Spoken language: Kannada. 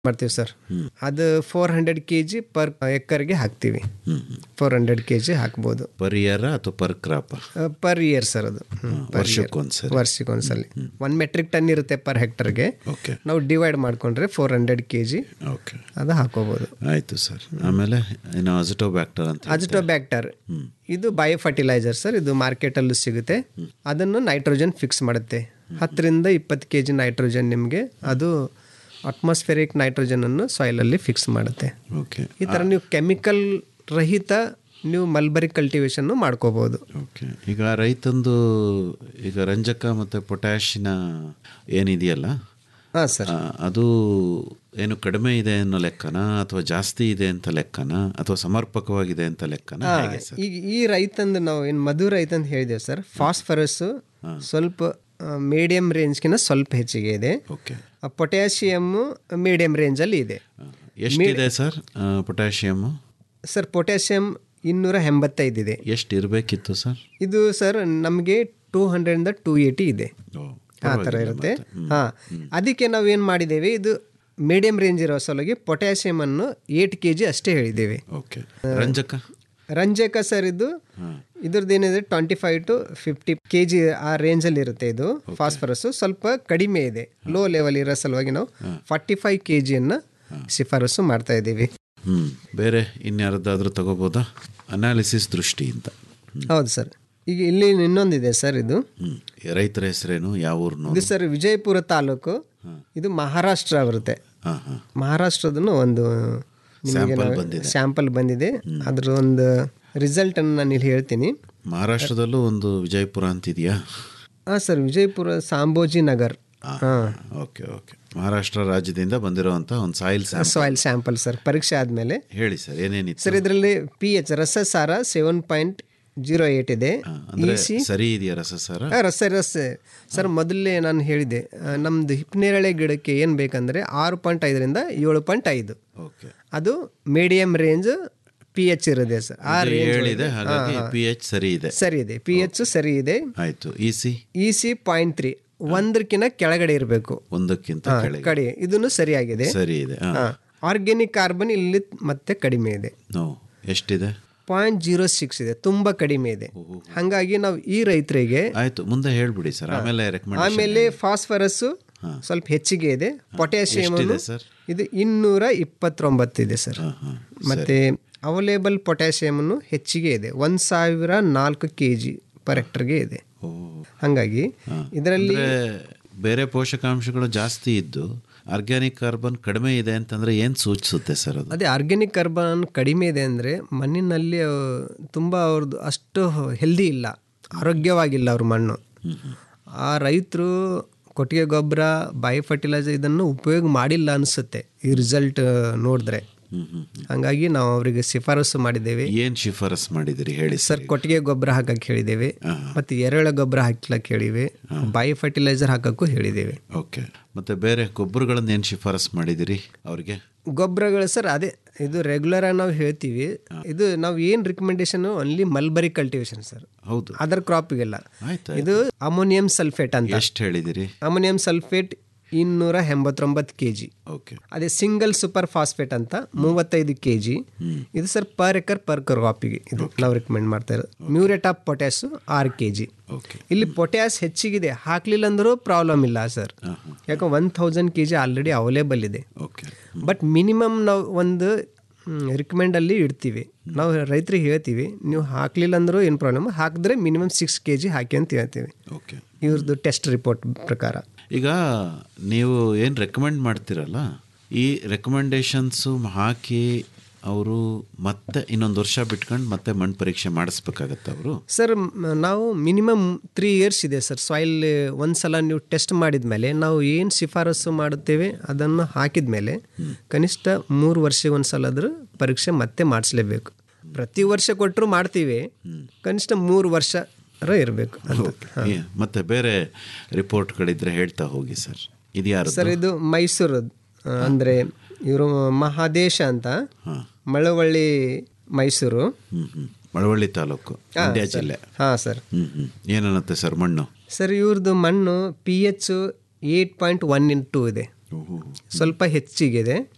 ಮಾಡ್ತೀವಿ ಸರ್ ಅದು four hundred K G per ಎಕರ್ಗೆ ಹಾಕ್ತೀವಿ ಫೋರ್ ಹಂಡ್ರೆಡ್ ಕೆ ಜಿ ಹಾಕ್ಬೋದು ಪರ್ ಇಯರ್ ಅಥವಾ per crop per year sir ಅದು ಹ್ಮ್, per year. ವರ್ಷಕ್ಕೊಂದ್ಸರಿ ವರ್ಷಕ್ಕೊಂದ್ಸಲಿ ಒನ್ ಮೆಟ್ರಿಕ್ ಟನ್ ಇರುತ್ತೆ ಪರ್ ಹೆಕ್ಟರ್ಗೆ ಓಕೆ ನಾವು ಡಿವೈಡ್ ಮಾಡ್ಕೊಂಡ್ರೆ four hundred K G okay ಅದು ಹಾಕೋಬೋದು ಆಯಿತು ಸರ್ ಆಮೇಲೆ ಇನ್ನು ಅಜಿಟೋಬ್ಯಾಕ್ಟರ್ ಅಂತ ಅಜಿಟೋಬ್ಯಾಕ್ಟರ್ ಇದು ಬಯೋ ಫರ್ಟಿಲೈಸರ್ ಸರ್ ಇದು ಮಾರ್ಕೆಟಲ್ಲೂ ಸಿಗುತ್ತೆ ಅದನ್ನು ನೈಟ್ರೋಜನ್ ಫಿಕ್ಸ್ ಮಾಡುತ್ತೆ ಹತ್ತರಿಂದ ಇಪ್ಪತ್ತು ಕೆ ಜಿ ನೈಟ್ರೋಜನ್ ನಿಮಗೆ ಅದು ಅಟ್ಮಾಸ್ಫಿಯರಿಕ್ ನೈಟ್ರೋಜನನ್ನು ಸಾಯಿಲಲ್ಲಿ ಫಿಕ್ಸ್ ಮಾಡುತ್ತೆ ಓಕೆ ಈ ಥರ ನೀವು ಕೆಮಿಕಲ್ ರಹಿತ ನೀವು ಮಲ್ಬರಿ ಕಲ್ಟಿವೇಶನ್ನು ಮಾಡ್ಕೋಬೋದು ಓಕೆ ಈಗ ರೈತಂದು ಈಗ ರಂಜಕ ಮತ್ತು ಪೊಟ್ಯಾಶಿನ ಏನಿದೆಯಲ್ಲ ಹಾಂ ಸರ್ ಆ, ಅದು ಏನು ಕಡಿಮೆ ಇದೆ ಅನ್ನೋ ಲೆಕ್ಕನ ಅಥವಾ ಜಾಸ್ತಿ ಇದೆ ಅಂತ ಲೆಕ್ಕನ ಅಥವಾ ಸಮರ್ಪಕವಾಗಿದೆ ಅಂತ ಲೆಕ್ಕನ ಹೇಗೆ ಸರ್ ಈಗ ಈ ರೈತಂದು ನಾವು ಏನು ಮಧು ರೈತ ಅಂತ ಹೇಳಿದ್ದೇವೆ ಸರ್ ಫಾಸ್ಫರಸ್ ಸ್ವಲ್ಪ ಮೀಡಿಯಂ ರೇಂಜ್ಗಿನ ಸ್ವಲ್ಪ ಹೆಚ್ಚಿಗೆ ಇದೆ ಓಕೆ ಪೊಟ್ಯಾಷಿಯಮ್ಮು ಮೀಡಿಯಂ ರೇಂಜಲ್ಲಿ ಇದೆ ಎಷ್ಟಿದೆ ಸರ್ ಪೊಟ್ಯಾಷಿಯಮ್ ಸರ್ ಪೊಟ್ಯಾಷಿಯಮ್ ಇನ್ನೂರ ಎಂಬತ್ತೈದು ಇದೆ ಎಷ್ಟು ಇರಬೇಕಿತ್ತು ಸರ್ ಇದು ಸರ್ ನಮಗೆ ಟೂ ಹಂಡ್ರೆಡಿಂದ ಟೂ ಏಯ್ಟಿ ಇದೆ ಆ ಥರ ಇರುತ್ತೆ ಹಾಂ ಅದಕ್ಕೆ ನಾವು ಏನು ಮಾಡಿದ್ದೇವೆ ಇದು ಮೀಡಿಯಂ ರೇಂಜ್ ಇರೋ ಸಲುವಾಗಿ ಪೊಟ್ಯಾಷಿಯಮನ್ನು ಏಟ್ ಕೆ ಜಿ ಅಷ್ಟೇ ಹೇಳಿದ್ದೇವೆ ಓಕೆ ರಂಜಕ ರಂಜಕ ಸರ್ ಇದು ಇದ್ರದ್ದು ಏನಿದೆ twenty five to fifty K G ಆ ರೇಂಜಲ್ಲಿ ಇರುತ್ತೆ ಇದು ಫಾಸ್ಫರಸ್ ಸ್ವಲ್ಪ ಕಡಿಮೆ ಇದೆ ಲೋ ಲೆವೆಲ್ ಇರೋ ಸಲುವಾಗಿ ನಾವು ಫಾರ್ಟಿ ಫೈವ್ ಕೆ ಜಿಯನ್ನು ಶಿಫಾರಸು ಮಾಡ್ತಾ ಇದ್ದೀವಿ ಹ್ಞೂ ಬೇರೆ ಇನ್ಯಾರದ್ದಾದ್ರೂ ತಗೋಬೋದಾ ಅನಾಲಿಸಿಸ್ ದೃಷ್ಟಿಯಿಂದ ಹೌದು ಸರ್ ಈಗ ಇಲ್ಲಿ ಇನ್ನೊಂದಿದೆ ಸರ್ ಇದು ಹ್ಞೂ ರೈತರ ಹೆಸರೇನು ಯಾವ ಊರ್ನು ಇದು ಸರ್ ವಿಜಯಪುರ ತಾಲೂಕು ಇದು ಮಹಾರಾಷ್ಟ್ರ ಬರುತ್ತೆ ಹಾಂ ಹಾಂ ಮಹಾರಾಷ್ಟ್ರದನ್ನು ಒಂದು Sample ಬಂದಿದೆ. ಸ್ಯಾಂಪಲ್ ಬಂದಿದೆ ಅದ್ರ ಒಂದು ರಿಸಲ್ಟ್ ಅನ್ನು ನಾನು ಇಲ್ಲಿ ಹೇಳ್ತೀನಿ ಮಹಾರಾಷ್ಟ್ರದಲ್ಲೂ ಒಂದು ವಿಜಯಪುರ ಅಂತಿದೆಯಾ ಹಾಂ ಸರ್ ವಿಜಯಪುರ ಸಾಂಬೋಜಿ ನಗರ್ ಹಾಂ ಓಕೆ ಓಕೆ ಮಹಾರಾಷ್ಟ್ರ ರಾಜ್ಯದಿಂದ ಬಂದಿರೋವಂಥ ಒಂದು ಸಾಯಿಲ್ ಸ್ಯಾಂಪ್ ಸಾಯಿಲ್ ಸ್ಯಾಂಪಲ್ ಸರ್ ಪರೀಕ್ಷೆ ಆದಮೇಲೆ ಹೇಳಿ ಸರ್ ಏನೇನಿತ್ತು ಸರ್ ಇದರಲ್ಲಿ ಪಿ ಎಚ್ ರಸಸಾರ ಸೆವೆನ್ ಪಾಯಿಂಟ್ ಜೀರೋ ಏಟ್ ಇದೆ ಅಂದ್ರೆ ಇ ಸಿ ಸರಿ ಇದೆಯಾ ರಸಸಾರ ರಸ ರಸ ಸರ್ ಮೊದಲೇ ನಾನು ಹೇಳಿದೆ ಆ, ನಮ್ದು ಹಿಪ್ನೇರಳೆ ಗಿಡಕ್ಕೆ ಏನು ಬೇಕಂದ್ರೆ ಆರು ಪಾಯಿಂಟ್ ಐದರಿಂದ ಏಳು ಪಾಯಿಂಟ್ ಐದು ಓಕೆ ಅದು ಮೀಡಿಯಂ ರೇಂಜ್ ಪಿ ಎಚ್ ಇರೋದೆ ಸರ್ ಆ ರೇಂಜ್ ಹೇಳಿದೆ ಹಾಗಾಗಿ ಪಿ ಎಚ್ ಸರಿ ಇದೆ ಸರಿ ಇದೆ ಪಿ ಎಚ್ ಸರಿ ಇದೆ ಆಯ್ತು E C E C point three ಒಂದಕ್ಕಿಂತ ಕೆಳಗಡೆ ಇರಬೇಕು ಒಂದಕ್ಕಿಂತ ಕೆಳಗೆ ಕಡೆ ಇದನ್ನು ಸರಿಯಾಗಿದೆ ಸರಿ ಇದೆ ಆರ್ಗ್ಯಾನಿಕ್ ಕಾರ್ಬನ್ ಇಲ್ಲಿ ಮತ್ತೆ ಕಡಿಮೆ ಇದೆ ನೋ ಎಷ್ಟಿದೆ ಪಾಯಿಂಟ್ ಜೀರೋ ಸಿಕ್ಸ್ ಇದೆ ತುಂಬಾ ಕಡಿಮೆ ಇದೆ ಹಾಗಾಗಿ ನಾವು ಈ ರೈತರಿಗೆ ಆಯ್ತು ಮುಂದೆ ಹೇಳ್ಬಿಡಿ ಸರ್ ಆಮೇಲೆ ರೆಕಮೆಂಡ್ ಆಮೇಲೆ ಫಾಸ್ಫರಸ್ ಸ್ವಲ್ಪ ಹೆಚ್ಚಿಗೆ ಇದೆ ಪೊಟ್ಯಾಷಿಯಮ್ ಎಷ್ಟಿದೆ ಸರ್ ಇದು ಇನ್ನೂರ ಇಪ್ಪತ್ತೊಂಬತ್ತು ಇದೆ ಸರ್ ಹಾಂ ಹಾಂ ಮತ್ತೆ ಅವೈಲೇಬಲ್ ಪೊಟ್ಯಾಷಿಯಮನ್ನು ಹೆಚ್ಚಿಗೆ ಇದೆ ಒಂದು ಸಾವಿರ ನಾಲ್ಕು ಕೆ ಜಿ ಪರ್ ಹೆಕ್ಟರ್ಗೆ ಇದೆ ಓ ಹಾಗಾಗಿ ಇದರಲ್ಲಿ ಅಂದ್ರೆ ಬೇರೆ ಪೋಷಕಾಂಶಗಳು ಜಾಸ್ತಿ ಇದ್ದು ಆರ್ಗ್ಯಾನಿಕ್ ಕಾರ್ಬನ್ ಕಡಿಮೆ ಇದೆ ಅಂತಂದ್ರೆ ಏನು ಸೂಚಿಸುತ್ತೆ ಸರ್ ಅದು ಅದೇ ಆರ್ಗ್ಯಾನಿಕ್ ಕಾರ್ಬನ್ ಕಡಿಮೆ ಇದೆ ಅಂದರೆ ಮಣ್ಣಿನಲ್ಲಿ ಅಹ್, ತುಂಬ ಅವ್ರದ್ದು ಅಷ್ಟು ಹೆಲ್ದಿ ಇಲ್ಲ ಆರೋಗ್ಯವಾಗಿಲ್ಲ ಅವ್ರ ಮಣ್ಣು ಆ ರೈತರು ಕೊಟ್ಟಿಗೆ ಗೊಬ್ಬರ ಬಯೋ ಫರ್ಟಿಲೈಸರ್ ಇದನ್ನು ಉಪಯೋಗ ಮಾಡಿಲ್ಲ ಅನಿಸುತ್ತೆ ಈ ರಿಸಲ್ಟ್ ನೋಡಿದ್ರೆ ಹ್ಮ್ ಹ್ಮ್ ಹಾಗಾಗಿ ನಾವು ಅವರಿಗೆ ಶಿಫಾರಸು ಮಾಡಿದ್ದೇವೆ ಏನ್ ಶಿಫಾರಸ್ ಮಾಡಿದಿರಿ ಹೇಳಿ ಸರ್ ಸರ್ ಕೊಟ್ಟಿಗೆ ಗೊಬ್ಬರ ಹಾಕಕ್ಕೆ ಹೇಳಿದ್ದೇವೆ ಮತ್ತು ಎರೆಹುಳ ಗೊಬ್ಬರ ಹಾಕ್ಲಕ್ಕೆ ಹೇಳಿವೆ ಬಯೋ ಫರ್ಟಿಲೈಸರ್ ಹಾಕಕ್ಕೂ ಹೇಳಿದ್ದೇವೆ ಓಕೆ ಮತ್ತೆ ಬೇರೆ ಗೊಬ್ಬರಗಳನ್ನ ಏನು ಶಿಫಾರಸ್ ಮಾಡಿದಿರಿ ಅವ್ರಿಗೆ ಗೊಬ್ಬರಗಳು ಸರ್ ಅದೇ ಇದು ರೆಗ್ಯುಲರ್ ಆಗಿ ನಾವು ಹೇಳ್ತೀವಿ ಇದು ನಾವು ಏನು recommendation only mulberry cultivation sir ಹೌದು ಅದರ್ ಕ್ರಾಪಿಗೆಲ್ಲ ಆಯ್ತು ಇದು ಅಮೋನಿಯಂ ಸಲ್ಫೇಟ್ ಅಂತ ಎಷ್ಟು ಹೇಳಿದಿರಿ ಅಮೋನಿಯಂ ಸಲ್ಫೇಟ್ ಇನ್ನೂರ ಎಂಬತ್ತೊಂಬತ್ತು ಕೆ ಜಿ ಓಕೆ ಅದೇ ಸಿಂಗಲ್ ಸೂಪರ್ ಫಾಸ್ಫೇಟ್ ಅಂತ ಮೂವತ್ತೈದು ಕೆ ಜಿ ಇದು ಸರ್ ಪರ್ ಎಕರ್ ಪರ್ ಕ್ರಾಪಿಗೆ ಇದು ನಾವು ರಿಕಮೆಂಡ್ ಮಾಡ್ತಾ ಇರೋದು ಮ್ಯೂರೇಟ್ ಆಫ್ ಪೊಟ್ಯಾಸ್ ಆರು ಕೆ ಜಿ ಓಕೆ ಇಲ್ಲಿ ಪೊಟ್ಯಾಸ್ ಹೆಚ್ಚಿಗಿದೆ ಹಾಕ್ಲಿಲ್ಲ ಅಂದರೂ ಪ್ರಾಬ್ಲಮ್ ಇಲ್ಲ ಸರ್ ಯಾಕೆ one thousand K G already available ಇದೆ ಓಕೆ ಬಟ್ ಮಿನಿಮಮ್ ನಾವು ಒಂದು ರಿಕಮೆಂಡಲ್ಲಿ ಇಡ್ತೀವಿ ನಾವು ರೈತರಿಗೆ ಹೇಳ್ತೀವಿ ನೀವು ಹಾಕ್ಲಿಲ್ಲ ಅಂದರೂ ಏನು ಪ್ರಾಬ್ಲಮ್ ಹಾಕಿದ್ರೆ ಮಿನಿಮಮ್ ಸಿಕ್ಸ್ ಕೆ ಜಿ ಹಾಕಿ ಅಂತ ಹೇಳ್ತೀವಿ ಓಕೆ ಇವ್ರದ್ದು ಟೆಸ್ಟ್ ರಿಪೋರ್ಟ್ ಪ್ರಕಾರ ಈಗ ನೀವು ಏನು ರೆಕಮೆಂಡ್ ಮಾಡ್ತೀರಲ್ಲ ಈ ರೆಕಮೆಂಡೇಶನ್ಸು ಹಾಕಿ ಅವರು ಮತ್ತೆ ಇನ್ನೊಂದು ವರ್ಷ ಬಿಟ್ಕೊಂಡು ಮತ್ತೆ ಮಣ್ಣು ಪರೀಕ್ಷೆ ಮಾಡಿಸ್ಬೇಕಾಗತ್ತೆ ಅವರು ಸರ್ ಮ್- ನಾವು ಮಿನಿಮಮ್ ತ್ರೀ ಇಯರ್ಸ್ ಇದೆ ಸರ್ ಸಾಯಿಲ್ ಒಂದು ಸಲ ನೀವು ಟೆಸ್ಟ್ ಮಾಡಿದ ಮೇಲೆ ನಾವು ಏನು ಶಿಫಾರಸು ಮಾಡುತ್ತೇವೆ ಅದನ್ನು ಹಾಕಿದ ಮೇಲೆ ಕನಿಷ್ಠ ಮೂರು ವರ್ಷ ಒಂದು ಸಲ ಆದರೂ ಪರೀಕ್ಷೆ ಮತ್ತೆ ಮಾಡಿಸ್ಲೇಬೇಕು ಪ್ರತಿ ವರ್ಷ ಕೊಟ್ಟರು ಮಾಡ್ತೀವಿ ಕನಿಷ್ಠ ಮೂರು ವರ್ಷ ಇರಬೇಕು ಅಂತ ಏ- ಮತ್ತೆ ಬೇರೆ ರಿಪೋರ್ಟ್ಗಳಿದ್ರೆ ಹೇಳ್ತಾ ಹೋಗಿ ಸರ್ ಇದು ಯಾರು ಸರ್ ಇದು ಮೈಸೂರು ಆ, ಅಂದ್ರೆ ಇವರು ಮಹಾದೇಶ ಅಂತ ಮಳವಳ್ಳಿ ಮೈಸೂರು ಹ್ಮ್ ಹ್ಮ್ ಮಳವಳ್ಳಿ ತಾಲೂಕು ಮಂಡ್ಯ ಜಿಲ್ಲೆ ಹಾಂ ಸರ್ ಹ್ಮ್ ಹ್ಮ್ ಏನನ್ನತ್ತೆ ಸರ್ ಮಣ್ಣು ಸರ್ ಇವ್ರದ್ದು ಮಣ್ಣು P H eight point one in two ಇದೆ ಸ್ವಲ್ಪ ಹೆಚ್ಚಿಗಿದೆ